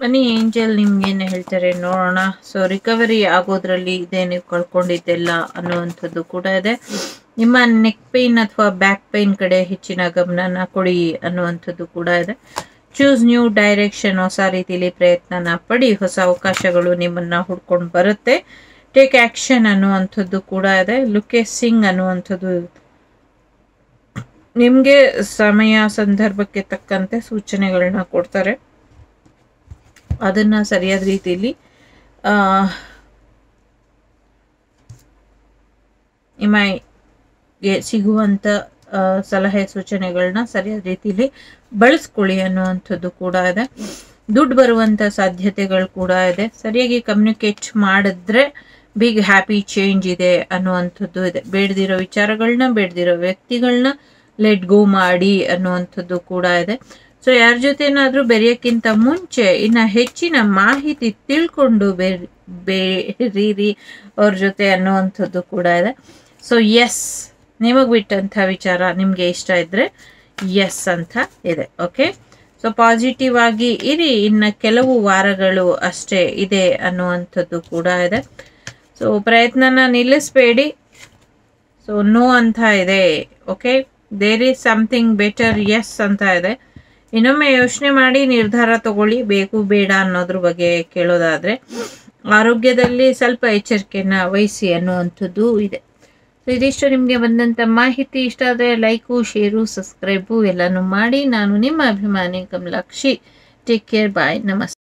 ಬನ್ನಿ ಏಂಜಲ್ ನಿಮ್ಗೇನು ಹೇಳ್ತಾರೆ ನೋಡೋಣ ಸೊ ರಿಕವರಿ ಆಗೋದ್ರಲ್ಲಿ ಇದೆ ನೀವು ಕಳ್ಕೊಂಡಿದ್ದೆಲ್ಲ ಅನ್ನುವಂಥದ್ದು ಕೂಡ ಇದೆ ನಿಮ್ಮ ನೆಕ್ ಪೈನ್ ಅಥವಾ ಬ್ಯಾಕ್ ಪೈನ್ ಕಡೆ ಹೆಚ್ಚಿನ ಗಮನನ ಕೊಡಿ ಅನ್ನುವಂಥದ್ದು ಕೂಡ ಇದೆ ಚೂಸ್ ನ್ಯೂ ಡೈರೆಕ್ಷನ್ ಹೊಸ ರೀತಿಲಿ ಪ್ರಯತ್ನನ ಪಡಿ ಹೊಸ ಅವಕಾಶಗಳು ನಿಮ್ಮನ್ನ ಹುಡ್ಕೊಂಡು ಬರುತ್ತೆ ಟೇಕ್ ಆಕ್ಷನ್ ಅನ್ನುವಂಥದ್ದು ಕೂಡ ಇದೆ ಲುಕೇಸಿಂಗ್ ಅನ್ನುವಂಥದ್ದು ನಿಮಗೆ ಸಮಯ ಸಂದರ್ಭಕ್ಕೆ ತಕ್ಕಂತೆ ಸೂಚನೆಗಳನ್ನ ಕೊಡ್ತಾರೆ ಅದನ್ನ ಸರಿಯಾದ ರೀತಿಯಲ್ಲಿ ಆ, ನಿಮಗೆ ಸಿಗುವಂತ ಆ, ಸಲಹೆ ಸೂಚನೆಗಳನ್ನ ಸರಿಯಾದ ರೀತಿಯಲ್ಲಿ ಬಳಸ್ಕೊಳ್ಳಿ ಅನ್ನುವಂಥದ್ದು ಕೂಡ ಇದೆ ದುಡ್ಡು ಬರುವಂತ ಸಾಧ್ಯತೆಗಳು ಕೂಡ ಇದೆ ಸರಿಯಾಗಿ ಕಮ್ಯುನಿಕೇಟ್ ಮಾಡಿದ್ರೆ ಬಿಗ್ ಹ್ಯಾಪಿ ಚೇಂಜ್ ಇದೆ ಅನ್ನುವಂಥದ್ದು ಇದೆ ಬೇಡದಿರೋ ವಿಚಾರಗಳನ್ನ ಬೇಡದಿರೋ ವ್ಯಕ್ತಿಗಳನ್ನ ಲೆಟ್ ಗೋ ಮಾಡಿ ಅನ್ನುವಂಥದ್ದು ಕೂಡ ಇದೆ ಸೊ ಯಾರ ಜೊತೆನಾದ್ರೂ ಬೆರೆಯಕ್ಕಿಂತ ಮುಂಚೆ ಇನ್ನ ಹೆಚ್ಚಿನ ಮಾಹಿತಿ ತಿಳ್ಕೊಂಡು ಬೇರೆ ಬೇರೀರಿ ಅವ್ರ ಜೊತೆ ಅನ್ನುವಂಥದ್ದು ಕೂಡ ಇದೆ ಸೊ ಎಸ್ ನಿಮಗೆ ಬಿಟ್ಟಂಥ ವಿಚಾರ ನಿಮಗೆ ಇಷ್ಟ ಇದ್ರೆ ಎಸ್ ಅಂತ ಇದೆ ಓಕೆ ಸೊ ಪಾಸಿಟಿವ್ ಆಗಿ ಇರಿ ಇನ್ನು ಕೆಲವು ವಾರಗಳು ಅಷ್ಟೇ ಇದೆ ಅನ್ನುವಂಥದ್ದು ಕೂಡ ಇದೆ ಸೊ ಪ್ರಯತ್ನನ ನಿಲ್ಲಿಸಬೇಡಿ ಸೊ ನೋ ಅಂತ ಇದೆ okay there is something better yes ಅಂತ ಇದೆ ಇನ್ನೊಮ್ಮೆ ಯೋಚನೆ ಮಾಡಿ ನಿರ್ಧಾರ ತಗೊಳ್ಳಿ ಬೇಕು ಬೇಡ ಅನ್ನೋದ್ರ ಬಗ್ಗೆ ಕೇಳೋದಾದ್ರೆ ಆರೋಗ್ಯದಲ್ಲಿ ಸ್ವಲ್ಪ ಎಚ್ಚರಿಕೆನ ವಹಿಸಿ ಅನ್ನುವಂಥದ್ದು ಇದೆ ಸೊ ಇದಿಷ್ಟು ನಿಮಗೆ ಬಂದಂಥ ಮಾಹಿತಿ ಇಷ್ಟ ಆದರೆ ಲೈಕು ಶೇರು ಸಬ್ಸ್ಕ್ರೈಬು ಎಲ್ಲನೂ ಮಾಡಿ ನಾನು ನಿಮ್ಮ ಅಭಿಮಾನಿ ಕಮಲಾಕ್ಷಿ ಟೇಕ್ ಕೇರ್ ಬಾಯ್ ನಮಸ್ತೆ